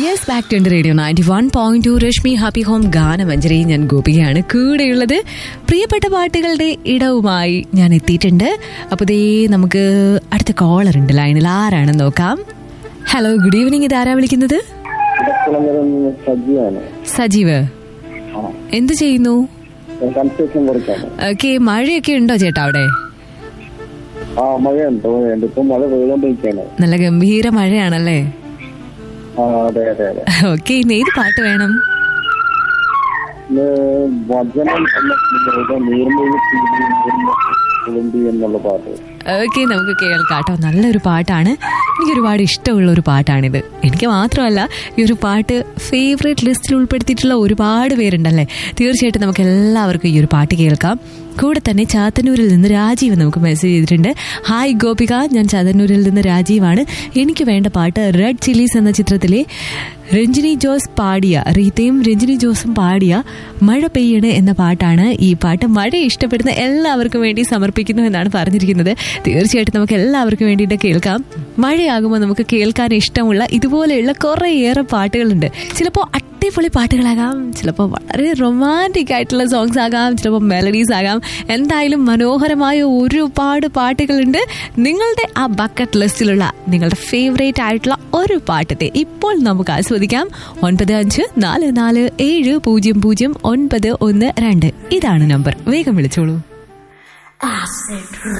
yes back to radio ninety one point two Rashmi happy home Ganamanjari ഞാൻ ഗോപികയാണ് കൂടെയുള്ളത് പ്രിയപ്പെട്ട പാട്ടുകളുടെ ഇടവുമായി ഞാൻ എത്തിയിട്ടുണ്ട് അപ്പോൾ ദേ നമുക്ക് അടുത്ത കോളർ ഉണ്ട് ലൈനിൽ ആരാണെന്ന് നോക്കാം ഹലോ ഗുഡ് ഈവനിങ് ഇത് ആരാ വിളിക്കുന്നത് ഇടക്കുളങ്ങരം സജ്ജിയാണ് സജീവ് ആ എന്ത് ചെയ്യുന്നു കൺസ്ട്രക്ഷൻ വർക്കാണ് ഓക്കെ മഴയൊക്കെ ഉണ്ടോ ചേട്ടാ അവിടെ ആ മഴയുണ്ട് മഴയുണ്ട് ഇപ്പൊ മഴ പെയ്തോണ്ടിരിക്കാണ് നല്ല ഗംഭീര മഴയാണല്ലേ ആ അതെ അതെ അതെ ഓക്കെ ഇന്ന് ഏത് പാട്ട് വേണം ഇന്ന് വചനം എന്ന സിനിമയുടെ നീർമൊഴി കുളുമ്പി എന്നുള്ള പാട്ട് ഓക്കെ നമുക്ക് കേൾക്കാം കേട്ടോ നല്ലൊരു പാട്ടാണ് എനിക്ക് ഒരുപാട് ഇഷ്ടമുള്ള ഒരു പാട്ടാണിത് എനിക്ക് മാത്രമല്ല ഈ ഒരു പാട്ട് ഫേവറേറ്റ് ലിസ്റ്റിൽ ഉൾപ്പെടുത്തിയിട്ടുള്ള ഒരുപാട് പേരുണ്ടല്ലേ തീർച്ചയായിട്ടും നമുക്ക് എല്ലാവർക്കും ഈ ഒരു പാട്ട് കേൾക്കാം കൂടെ തന്നെ ചാത്തന്നൂരിൽ നിന്ന് രാജീവ് നമുക്ക് മെസ്സേജ് ചെയ്തിട്ടുണ്ട് ഹായ് ഗോപിക ഞാൻ ചാത്തന്നൂരിൽ നിന്ന് രാജീവാണ് എനിക്ക് വേണ്ട പാട്ട് റെഡ് ചില്ലീസ് എന്ന ചിത്രത്തിലെ രഞ്ജിനി ജോസ് പാടിയ റീത്തയും രഞ്ജിനി ജോസും പാടിയ മഴ പെയ്യണേ എന്ന പാട്ടാണ് ഈ പാട്ട് മഴ ഇഷ്ടപ്പെടുന്ന എല്ലാവർക്കും വേണ്ടി സമർപ്പിക്കുന്നു എന്നാണ് പറഞ്ഞിരിക്കുന്നത് തീർച്ചയായിട്ടും നമുക്ക് എല്ലാവർക്കും വേണ്ടിയിട്ട് കേൾക്കാം മഴയാകുമ്പോൾ നമുക്ക് കേൾക്കാൻ ഇഷ്ടമുള്ള ഇതുപോലെയുള്ള കുറേയേറെ പാട്ടുകളുണ്ട് ചിലപ്പോൾ അടിപൊളി പാട്ടുകളാകാം ചിലപ്പോൾ വളരെ റൊമാൻറ്റിക് ആയിട്ടുള്ള സോങ്സ് ആകാം ചിലപ്പോൾ മെലഡീസ് ആകാം എന്തായാലും മനോഹരമായ ഒരുപാട് പാട്ടുകളുണ്ട് നിങ്ങളുടെ ആ ബക്കറ്റ് ലിസ്റ്റിലുള്ള നിങ്ങളുടെ ഫേവറേറ്റ് ആയിട്ടുള്ള ഒരു പാട്ടത്തെ ഇപ്പോൾ നമുക്ക് ആസ്വദിക്കാം ഒൻപത് അഞ്ച് നാല് നാല് ഏഴ് പൂജ്യം പൂജ്യം ഒൻപത് ഒന്ന് രണ്ട് ഇതാണ് നമ്പർ വേഗം വിളിച്ചോളൂ